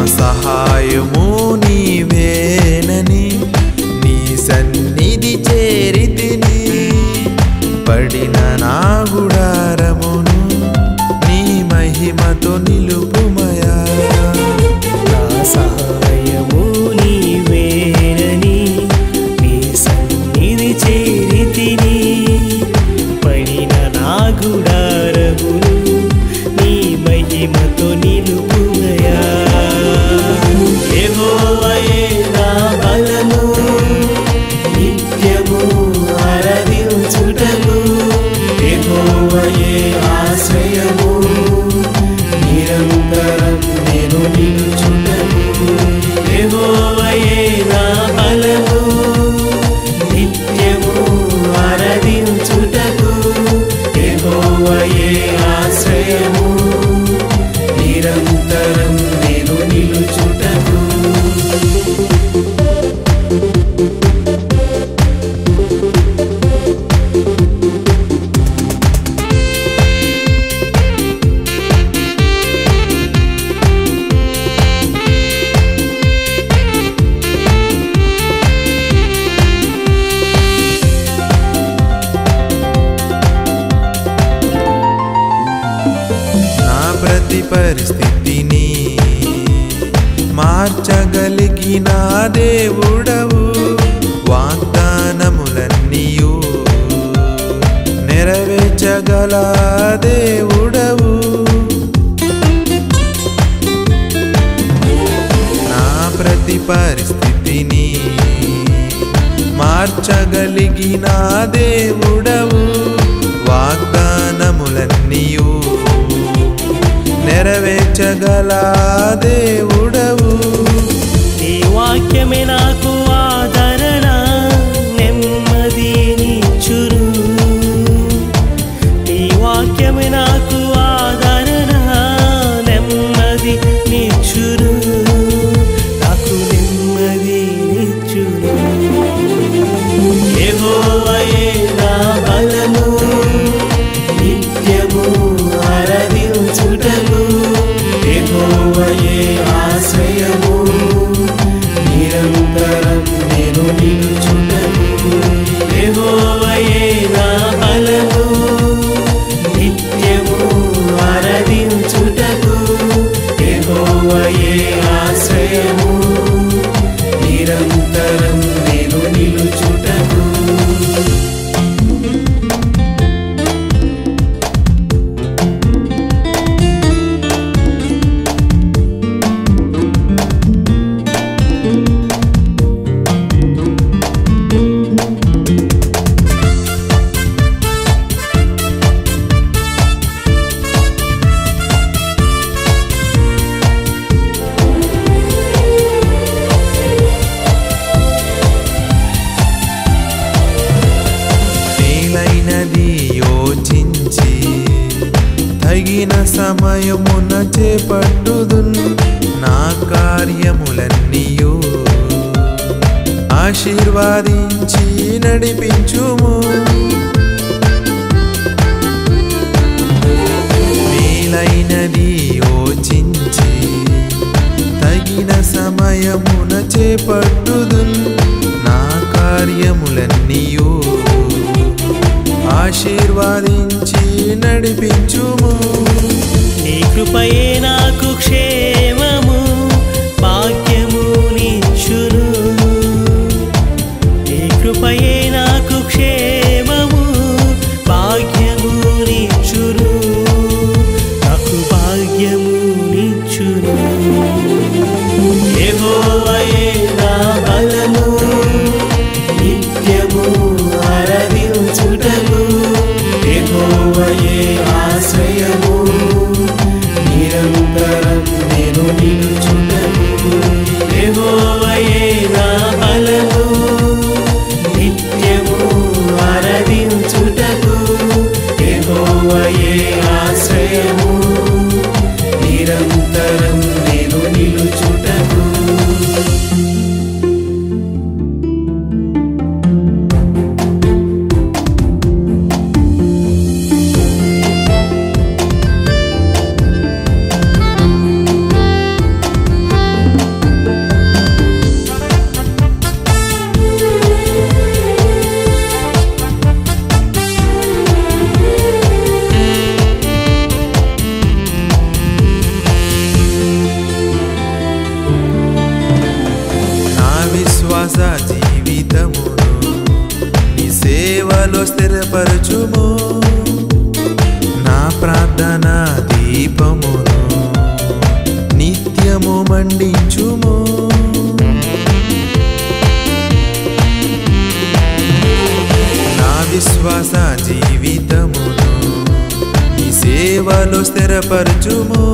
సహాయము నీవేనని నీ సన్నిధి చేరితిని పడిన నా గుడారమును నీ మహిమతో నిలుపుమయా నా సహాయము నీవేనని నీ సన్నిధి చేరితిని పడిన నా గుడారమును నీ మహిమతో నిలుపుమయా యెహోవాయే నా బలము నిత్యము ఆరాధించుటకు యెహోవాయే ఆశ్రయము నిరంతరం నేను నిలుచుటకు యెహోవాయే నా బలము నిత్యము ఆరాధించుటకు యెహోవాయే ఆశ్రయము నిరంతరం నేను నిలుచుటకు నా ప్రతి పరిస్థితిని మార్చగలిగిన దేవుడవు వాగ్దానములన్నీయు నెరవేర్చగల దేవుడవు నా ప్రతి పరిస్థితిని మార్చగలిగిన దేవుడవు వాగ్దానములన్నీయు నెరవేర్చగల దేవుడవు నీ వాక్యమే నాకు ఆదరణ నెమ్మది నిచ్చును నీ వాక్యమే నాకు ఆదరణ నెమ్మది నిచ్చును నాకు నెమ్మది నిచ్చును యెహోవాయే నా బలము నిత్యము ఆరాధించుటకు యెహోవాయే ఆశ్రయము నిరంతరం నేను నిలుచుటకు యెహోవాయే నా బలము నిత్యము ఆరాధించుటకు యెహోవాయే ఆశ్రయము నిరంతరం నేను నిలుచుటకు మేలైనది యోచించి తగిన సమయమున చేపట్టుదున్ నా కార్యములన్నీయు ఆశీర్వాదించి నడిపించుము మేలైనది యోచించి తగిన సమయమున చేపట్టుదున్ నా కార్యములన్నీయు ఆశీర్వాదించి నడిపించుము నీ కృపయే నాకు క్షేమము భాగ్యము నిచ్చును నీ కృపయే నాకు క్షేమము భాగ్యము నిచ్చును నాకు భాగ్యము నిచ్చును యెహోవాయే నా బలము నిత్యము ఆరాధించుటకు యెహోవాయే ఆశ్రయము నిరంతరం నేను నిలుచుటకు యెహోవాయే నా బలము నిత్యము ఆరాధించుటకు యెహోవాయే ఆశ్రయము నిరంతరం నేను నిలుచుటకు మండించుము నా విశ్వాస జీవితమును నీ సేవలో స్థిరపరచుము